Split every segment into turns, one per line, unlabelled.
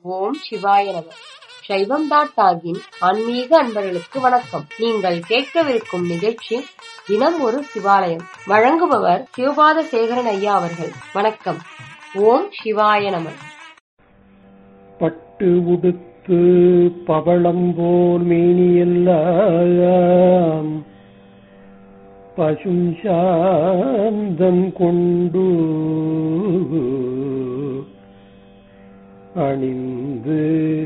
ஓம் சிவாய நம சைவம் டாட் டாகின் ஆன்மீக அன்பர்களுக்கு வணக்கம் நீங்கள் கேட்கவிருக்கும் நிகழ்ச்சி தினம் ஒரு சிவாலயம் வழங்குபவர் சிவபாத சேகரன் ஐயா அவர்கள் வணக்கம் ஓம் சிவாய நம
பட்டு உடுத்து பவளம் போல் மேனியெல்லாம் பசும் சாந்தம் கொண்டு அணிந்து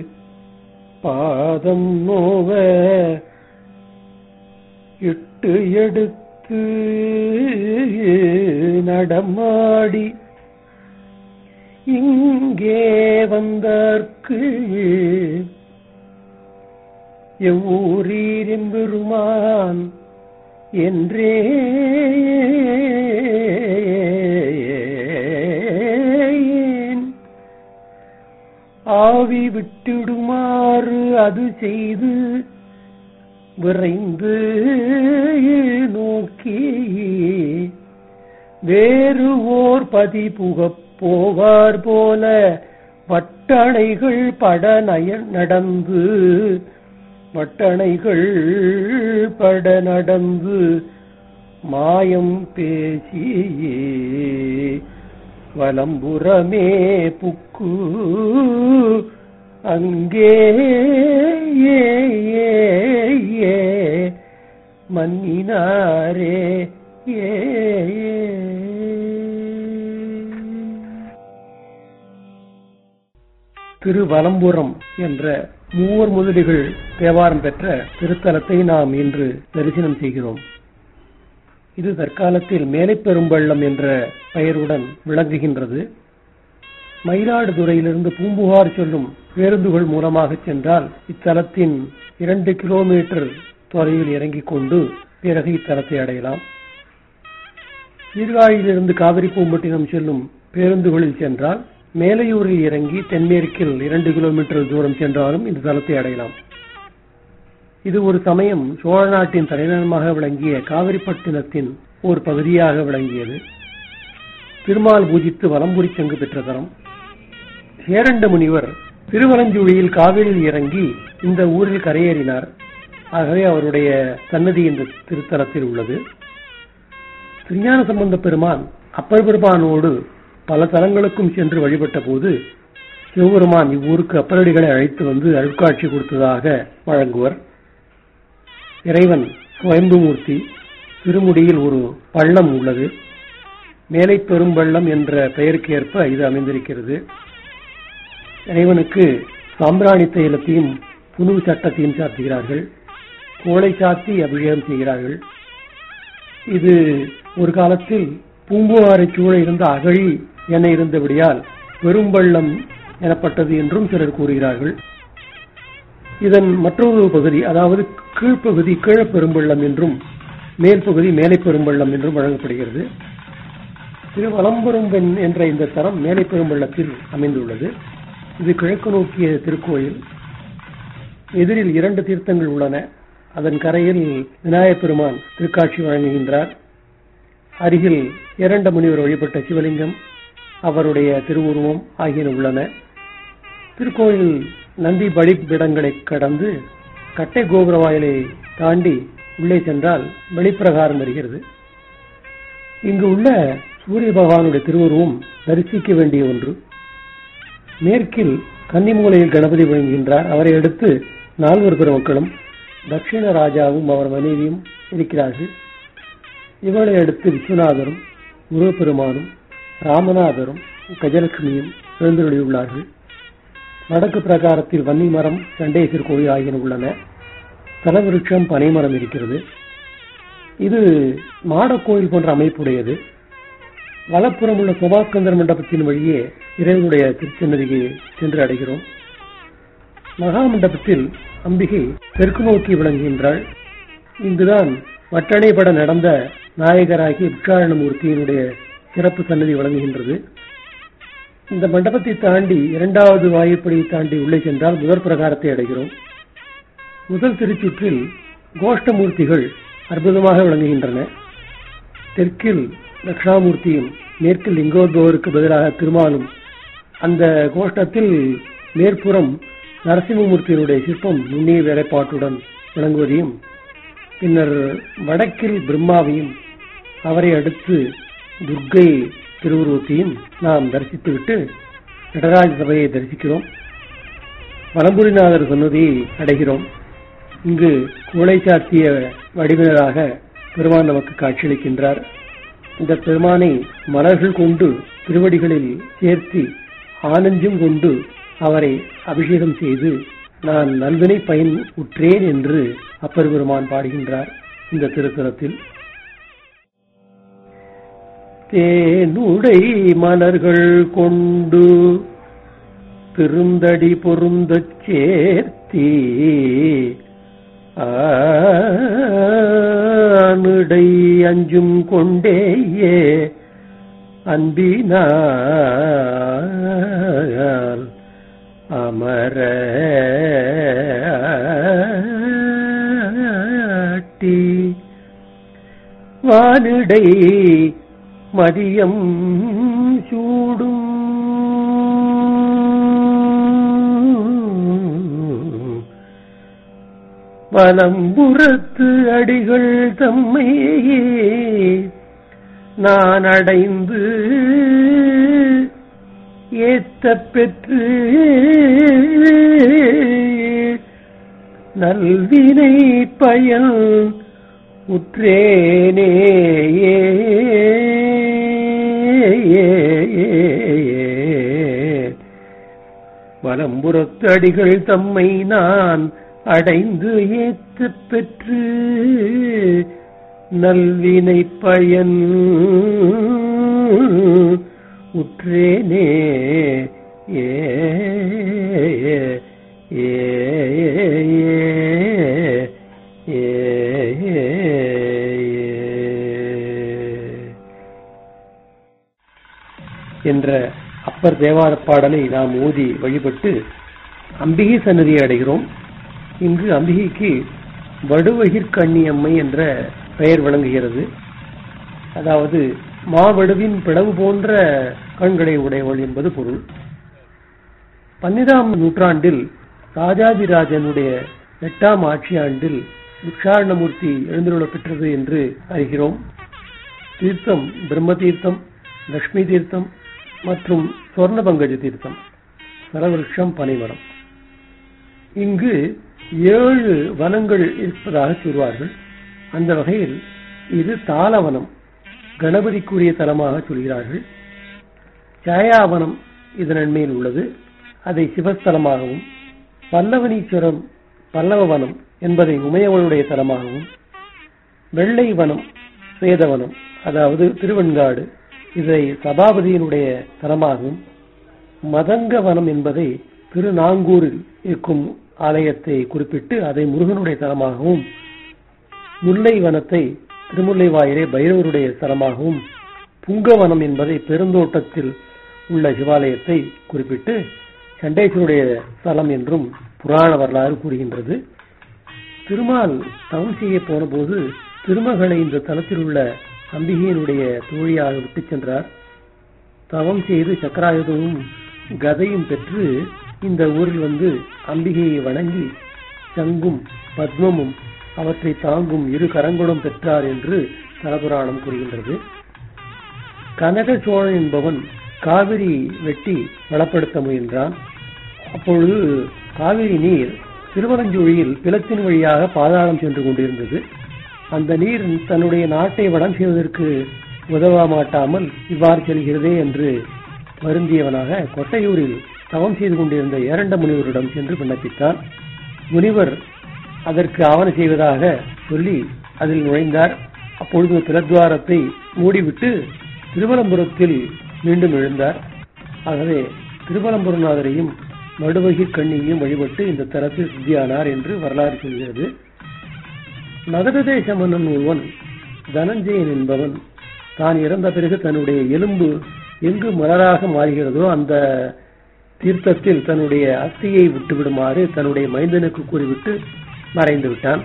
பாதம் நோவ இட்டு எடுத்து நடமாடி இங்கே வந்தார்க்கு எவ்வூரீரின் பெருமான் என்றே ஆவி விட்டிடுமாறு அது செய்து விரைந்து நோக்கி வேறு ஓர் பதி புகப் போவார் போல வட்டணைகள் பட நய நடந்து வட்டணைகள் பட நடந்து மாயம் பேசி வலம்புறமே புக்கு அங்கே ஏ ஏ மன்னினாரே ஏ திருவலம்புரம் என்ற மூவர் முதலிகள் தேவாரம் பெற்ற திருத்தலத்தை நாம் இன்று தரிசனம் செய்கிறோம் இது தற்காலத்தில் மேலைப்பெரும்பள்ளம் என்ற பெயருடன் விளங்குகின்றது மயிலாடுதுறையிலிருந்து பூம்புகார் செல்லும் பேருந்துகள் மூலமாக சென்றால் இத்தலத்தின் இரண்டு கிலோமீட்டர் தொலைவில் இறங்கிக் கொண்டு பிறகு இத்தலத்தை அடையலாம் சீர்காழியிலிருந்து காவிரி பூம்பட்டினம் செல்லும் பேருந்துகளில் சென்றால் மேலையூரில் இறங்கி தென்மேற்கில் இரண்டு கிலோமீட்டர் தூரம் சென்றாலும் இந்த தலத்தை அடையலாம் இது ஒரு சமயம் சோழ நாட்டின் தலைநகரமாக விளங்கிய காவிரிப்பட்டினத்தின் ஒரு பகுதியாக விளங்கியது திருமால் பூஜித்து வலம்புரி சங்கு பெற்ற தலம் சேரண்ட முனிவர் திருவலஞ்சுழியில் காவிரியில் இறங்கி இந்த ஊரில் கரையேறினார் ஆகவே அவருடைய சன்னதி இந்த திருத்தலத்தில் உள்ளது திருஞான சம்பந்த பெருமான் அப்பர் பெருமானோடு பல தலங்களுக்கும் சென்று வழிபட்ட போது சிவபெருமான் இவ்வூருக்கு அப்பரடிகளை அழைத்து வந்து அருட்காட்சி கொடுத்ததாக வழங்குவர் இறைவன் சுயம்புமூர்த்தி திருமுடியில் ஒரு பள்ளம் உள்ளது மேலை பெரும்பள்ளம் என்ற பெயருக்கு ஏற்ப இது அமைந்திருக்கிறது இறைவனுக்கு சாம்பிராணி தைலத்தையும் புனு சட்டத்தையும் சாத்துகிறார்கள் கோளை சாத்தி அபிஷேகம் செய்கிறார்கள் இது ஒரு காலத்தில் பூம்புகாரை சூழ இருந்த அகழி என இருந்தபடியால் பெரும்பள்ளம் எனப்பட்டது என்றும் சிலர் கூறுகிறார்கள் இதன் மற்றொரு பகுதி அதாவது கீழ்ப்பகுதி கீழப்பெரும்பள்ளம் என்றும் மேல் பகுதி மேலை பெரும்பள்ளம் என்றும் வழங்கப்படுகிறது திருவலம்பெரும்பெண் என்ற இந்த தரம் மேலை பெரும்பள்ளத்தில் அமைந்துள்ளது இது கிழக்கு நோக்கிய திருக்கோயில் எதிரில் இரண்டு தீர்த்தங்கள் உள்ளன அதன் கரையில் விநாயகப் பெருமான் திருக்காட்சி வழங்குகின்றார் அருகில் இரண்ட முனிவர் வழிபட்ட சிவலிங்கம் அவருடைய திருவுருவம் ஆகியன உள்ளன திருக்கோயில் நந்தி பலிபிடங்களை கடந்து கட்டை கோபுர வாயிலை தாண்டி உள்ளே சென்றால் வெளிப்பிரகாரம் வருகிறது இங்கு உள்ள சூரிய பகவானுடைய திருவுருவம் தரிசிக்க வேண்டிய ஒன்று மேற்கில் கன்னிமூலையில் கணபதி வழங்குகின்றார் அவரை அடுத்து நால்வர் பெருமக்களும் தட்சிண ராஜாவும் அவர் மனைவியும் இருக்கிறார்கள் இவளை அடுத்து விஸ்வநாதரும் முருகப்பெருமானும் ராமநாதரும் கஜலட்சுமியும் எழுந்தருளியுள்ளார்கள் வடக்கு பிரகாரத்தில் வன்னி மரம் சண்டேசர் கோயில் ஆகியன உள்ளன தலவிருட்சம் பனைமரம் இருக்கிறது இது மாடக்கோயில் போன்ற அமைப்புடையது வலப்புறம் உள்ள சுபாஸ்கந்தர் மண்டபத்தின் வழியே இறைவனுடைய திருச்சன்னதிக்கு சென்று அடைகிறோம் மகா மண்டபத்தில் அம்பிகை தெற்கு நோக்கி விளங்குகின்றாள் இங்குதான் வட்டணைபட நடந்த நாயகராகி உட்காரணமூர்த்தியினுடைய சிறப்பு சன்னதி வழங்குகின்றது இந்த மண்டபத்தை தாண்டி இரண்டாவது வாயுப்படியை தாண்டி உள்ளே சென்றால் முதற் பிரகாரத்தை அடைகிறோம் முதல் திருச்சுற்றில் கோஷ்டமூர்த்திகள் அற்புதமாக விளங்குகின்றன தெற்கில் தட்சிணாமூர்த்தியும் மேற்கில் லிங்கோத்பவருக்கு பதிலாக திருமாலும் அந்த கோஷ்டத்தில் மேற்புறம் நரசிம்மமூர்த்தியினுடைய சிற்பம் நுண்ணிய வேலைப்பாட்டுடன் விளங்குவதையும் பின்னர் வடக்கில் பிரம்மாவையும் அவரை அடுத்து துர்க்கை திருவுருவத்தையும் நாம் தரிசித்துவிட்டு நடராஜ சபையை தரிசிக்கிறோம் வலம்புரிநாதர் சன்னதியை அடைகிறோம் இங்கு கூளை சாத்திய வடிவினராக பெருமான் நமக்கு காட்சியளிக்கின்றார் இந்த பெருமானை மலர்கள் கொண்டு திருவடிகளில் சேர்த்தி ஆனஞ்சம் கொண்டு அவரை அபிஷேகம் செய்து நான் நல்வினை பயன் உற்றேன் என்று அப்பர் பெருமான் பாடுகின்றார் இந்த திருத்தலத்தில் தேனுடை மலர்கள் கொண்டு திருந்தடி பொருந்தச் சேர்த்தி ஆனிடை அஞ்சும் கொண்டேயே அன்பினால் அமர வானிடை மதியம் சூடும் வலம்புறத்து அடிகள் தம்மையே நான் அடைந்து ஏத்த பெற்று நல்வினை பயன் உற்றேனே வலம்புறத்து அடிகள் தம்மை நான் அடைந்து ஏத்த பெற்று நல்வினை பயன் உற்றேனே ஏ ஏ என்ற அப்பர் தேவார பாடலை நாம் ஓதி வழிபட்டு அம்பிகை சன்னதியை அடைகிறோம் இங்கு அம்பிகைக்கு வடுவகிர் கண்ணியம்மை என்ற பெயர் விளங்குகிறது அதாவது மாவடுவின் பிளவு போன்ற கண்களை உடையவள் என்பது பொருள் பன்னிராம் நூற்றாண்டில் ராஜாதிராஜனுடைய எட்டாம் ஆட்சி ஆண்டில் விக்ஷாரணமூர்த்தி எழுந்துள்ள பெற்றது என்று அறிகிறோம் தீர்த்தம் பிரம்ம தீர்த்தம் லட்சுமி தீர்த்தம் மற்றும் சொர்ண பங்கஜ தீர்த்தம் சரவிருஷம் பனைமரம் இங்கு ஏழு வனங்கள் இருப்பதாக சொல்வார்கள் அந்த வகையில் இது தாளவனம் கணபதிக்குரிய தலமாக சொல்கிறார்கள் சாயாவனம் இதன் மேல் உள்ளது அதை சிவஸ்தலமாகவும் பல்லவனீஸ்வரம் பல்லவவனம் என்பதை உமையவளுடைய தலமாகவும் வெள்ளை வனம் சேதவனம் அதாவது திருவெண்காடு இதை சபாபதியினுடைய தலமாகவும் மதங்க வனம் என்பதை திருநாங்கூரில் இருக்கும் ஆலயத்தை குறிப்பிட்டு அதை முருகனுடைய தலமாகவும் முல்லை வனத்தை திருமுல்லை வாயிலே பைரவருடைய தலமாகவும் புங்கவனம் என்பதை பெருந்தோட்டத்தில் உள்ள சிவாலயத்தை குறிப்பிட்டு சண்டேஸ்வருடைய தலம் என்றும் புராண வரலாறு கூறுகின்றது திருமால் தவம் செய்ய போன போது திருமகளை இந்த தலத்தில் உள்ள அம்பிகையினுடைய தோழியாக விட்டுச் சென்றார் தவம் செய்து சக்கராயுதமும் கதையும் பெற்று இந்த ஊரில் வந்து அம்பிகையை வணங்கி சங்கும் பத்மமும் அவற்றை தாங்கும் இரு கரங்களும் பெற்றார் என்று தலபுராணம் கூறுகின்றது கனக சோழன் என்பவன் காவிரி வெட்டி வளப்படுத்த முயன்றான் அப்பொழுது காவிரி நீர் திருவலஞ்சூழியில் பிளத்தின் வழியாக பாதாளம் சென்று கொண்டிருந்தது அந்த நீர் தன்னுடைய நாட்டை வளம் செய்வதற்கு உதவ மாட்டாமல் இவ்வாறு செல்கிறதே என்று வருந்தியவனாக கொட்டையூரில் தவம் செய்து கொண்டிருந்த இரண்ட முனிவரிடம் சென்று விண்ணப்பித்தான் முனிவர் அதற்கு ஆவண செய்வதாக சொல்லி அதில் நுழைந்தார் அப்பொழுது திரத்வாரத்தை மூடிவிட்டு திருவலம்புரத்தில் மீண்டும் எழுந்தார் ஆகவே திருவலம்புரநாதரையும் மடுவகி கண்ணியையும் வழிபட்டு இந்த தலத்தில் சித்தியானார் என்று வரலாறு சொல்கிறது மகததேச மன்னன் ஒருவன் தனஞ்சயன் என்பவன் தான் இறந்த பிறகு தன்னுடைய எலும்பு எங்கு மலராக மாறுகிறதோ அந்த தீர்த்தத்தில் தன்னுடைய அஸ்தியை விட்டுவிடுமாறு தன்னுடைய மைந்தனுக்கு கூறிவிட்டு மறைந்து விட்டான்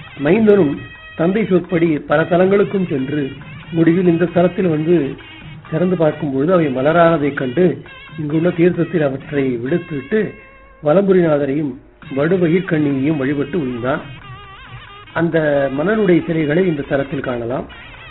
மைந்தனும் தந்தை சொற்படி பல தலங்களுக்கும் சென்று முடிவில் இந்த தலத்தில் வந்து திறந்து பார்க்கும் பொழுது அவை மலரானதைக் கண்டு இங்குள்ள தீர்த்தத்தில் அவற்றை விடுத்துவிட்டு வலம்புரிநாதரையும் வடுவயிற்கண்ணியையும் வழிபட்டு உய்ந்தான் அந்த மன்னனுடைய சிலைகளை இந்த தலத்தில் காணலாம்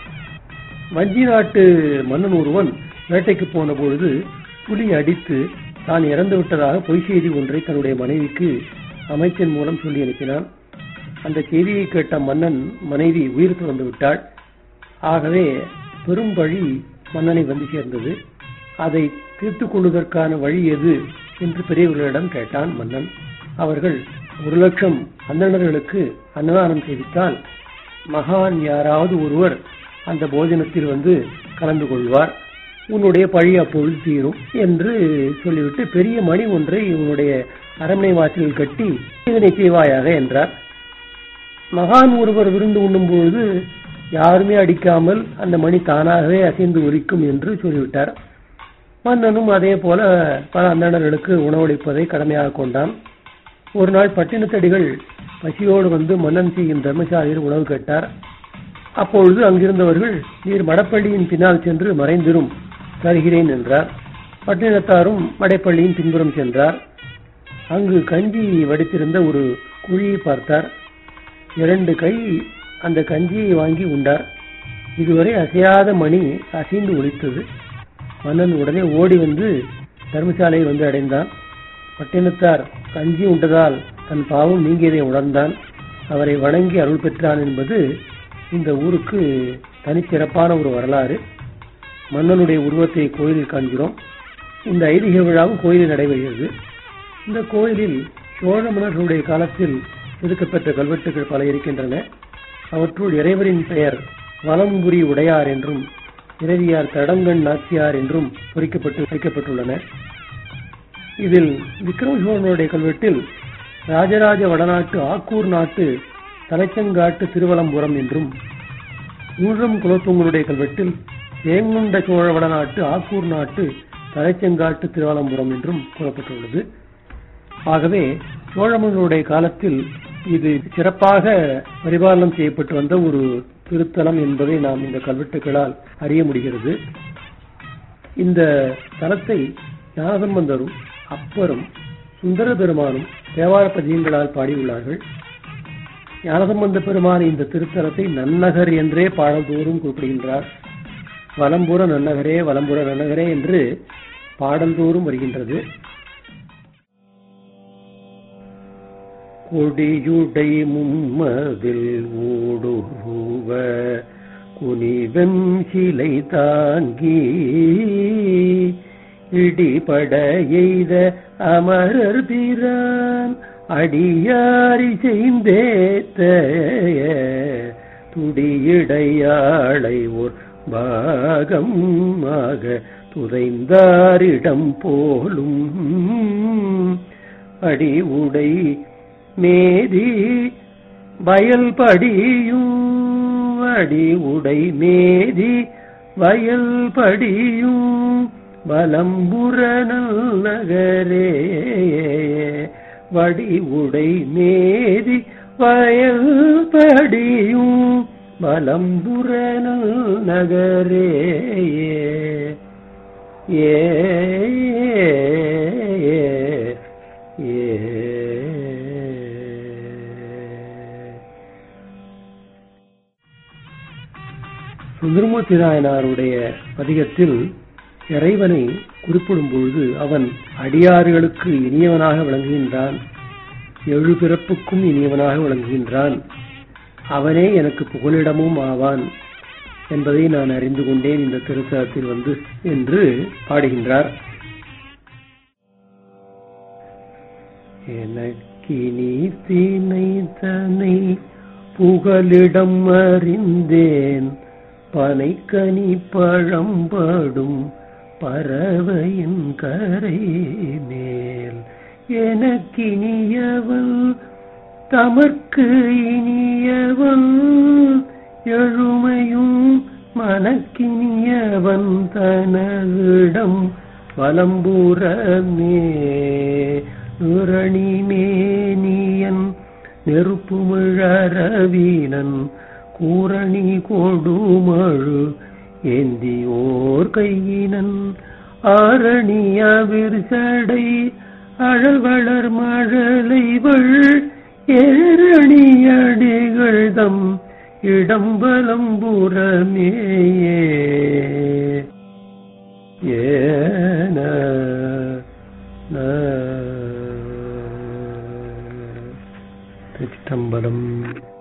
வஞ்சி நாட்டு மன்னன் ஒருவன் வேட்டைக்கு போன பொழுது புலி அடித்து தான் இறந்து விட்டதாக பொய் செய்தி ஒன்றை தன்னுடைய மனைவிக்கு அமைச்சன் மூலம் சொல்லி அனுப்பினான் அந்த செய்தியை கேட்ட மன்னன் மனைவி உயிர் துறந்து விட்டாள் ஆகவே பெரும் பழி மன்னனை வந்து சேர்ந்தது அதை தீர்த்துக் கொள்வதற்கான வழி எது என்று பெரியவர்களிடம் கேட்டான் மன்னன் அவர்கள் ஒரு லட்சம் அந்தணர்களுக்கு அன்னதானம் செய்வித்தால் மகான் யாராவது ஒருவர் அந்த போஜனத்தில் வந்து கலந்து கொள்வார் உன்னுடைய பழி அப்பொழுது தீரும் என்று சொல்லிவிட்டு பெரிய மணி ஒன்றை உன்னுடைய அரண்மனை வாசலில் கட்டி இதனை செய்வாயாக என்றார் மகான் ஒருவர் விருந்து உண்ணும் பொழுது யாருமே அடிக்காமல் அந்த மணி தானாகவே அசைந்து ஒலிக்கும் என்று சொல்லிவிட்டார் மன்னனும் அதே போல பல அந்தணர்களுக்கு உணவளிப்பதை கடமையாக கொண்டான் ஒரு நாள் பட்டினத்தடிகள் பசியோடு வந்து மன்னன் செய்யும் தர்மசாலையில் உணவு கேட்டார் அப்பொழுது அங்கிருந்தவர்கள் நீர் மடப்பள்ளியின் பின்னால் சென்று மறைந்திரும் தருகிறேன் என்றார் பட்டினத்தாரும் மடைப்பள்ளியின் பின்புறம் சென்றார் அங்கு கஞ்சி வடித்திருந்த ஒரு குழியை பார்த்தார் இரண்டு கை அந்த கஞ்சியை வாங்கி உண்டார் இதுவரை அசையாத மணி அசைந்து ஒலித்தது மன்னன் உடனே ஓடி வந்து தர்மசாலையை வந்து அடைந்தான் பட்டினத்தார் கஞ்சி உண்டதால் தன் பாவம் நீங்கியதை உணர்ந்தான் அவரை வணங்கி அருள் பெற்றான் என்பது இந்த ஊருக்கு தனிச்சிறப்பான ஒரு வரலாறு மன்னனுடைய உருவத்தை கோயிலில் காண்கிறோம் இந்த ஐதீக விழாவும் கோயிலில் நடைபெறுகிறது இந்த கோயிலில் சோழ மன்னர்களுடைய காலத்தில் செதுக்கப்பெற்ற கல்வெட்டுகள் பல இருக்கின்றன அவற்றுள் இறைவரின் பெயர் வலம்புரி உடையார் என்றும் இறைவியார் தடங்கண் நாச்சியார் என்றும் பொறிக்கப்பட்டு வைக்கப்பட்டுள்ளன இதில் விக்ரம சோழனுடைய கல்வெட்டில் ராஜராஜ வடநாட்டு ஆக்கூர் நாட்டு தலைச்சங்காட்டு திருவலம்புரம் என்றும் ஊழம் குலத்துங்களுடைய கல்வெட்டில் வேங்குண்ட சோழ வடநாட்டு ஆக்கூர் நாட்டு தலைச்செங்காட்டு திருவாலம்புரம் என்றும் கூறப்பட்டுள்ளது ஆகவே சோழமன்னருடைய காலத்தில் இது சிறப்பாக பரிபாலனம் செய்யப்பட்டு வந்த ஒரு திருத்தலம் என்பதை நாம் இந்த கல்வெட்டுகளால் அறிய முடிகிறது இந்த தலத்தை ஞானசம்பந்தரும் அப்பரும் சுந்தர பெருமானும் தேவார பதியங்களால் பாடியுள்ளார்கள் ஞானசம்பந்த பெருமான் இந்த திருத்தலத்தை நன்னகர் என்றே பாடல்தோறும் குறிப்பிடுகின்றார் வலம்புற நன்னகரே வலம்புற நன்னகரே என்று பாடல்தோறும் வருகின்றது கொடியுடை மும்மதில் ஊடுருவ குனிவெம் சிலை தாங்கி இடிபட எய்த அமரர் பிரான் அடியாரி செய்தேத்த துடியிடையாளை ஓர் பாகமாக துதைந்தாரிடம் போலும் அடி உடை மேதி வயல் படியும் அடி உடை மேதி வயல் படியும் வலம்புற நகரே வடி உடை மேதி வயல் படியும் வலம்புற நகரே ஏ சுந்தரமூர்த்தி நாயனாருடைய பதிகத்தில் இறைவனை குறிப்பிடும் பொழுது அவன் அடியார்களுக்கு இனியவனாக விளங்குகின்றான் எழு பிறப்புக்கும் இனியவனாக விளங்குகின்றான் அவனே எனக்கு புகலிடமும் ஆவான் என்பதை நான் அறிந்து கொண்டேன் இந்த திருத்தலத்தில் வந்து என்று பாடுகின்றார் எனக்கினி தீனை தனை புகலிடம் அறிந்தேன் பனைக்கனி பழம்படும் பறவையின் கரை மேல் எனக்கினியவன் தமர்க்கு இனியவன் எழுமையும் மனக்கினியவன் தனவிடம் வலம்புறமே உரணிமேனியன் நெருப்புமிழரவீனன் கூரணி கொடுமழு ஏந்தி ஓர் கையினன் ஆரணிய விரிசடை அழல்வளர் மழலைவள் ஏரணியடிகள் தம் இடம்பலம் புறமேயே ஏன திருச்சிற்றம்பலம்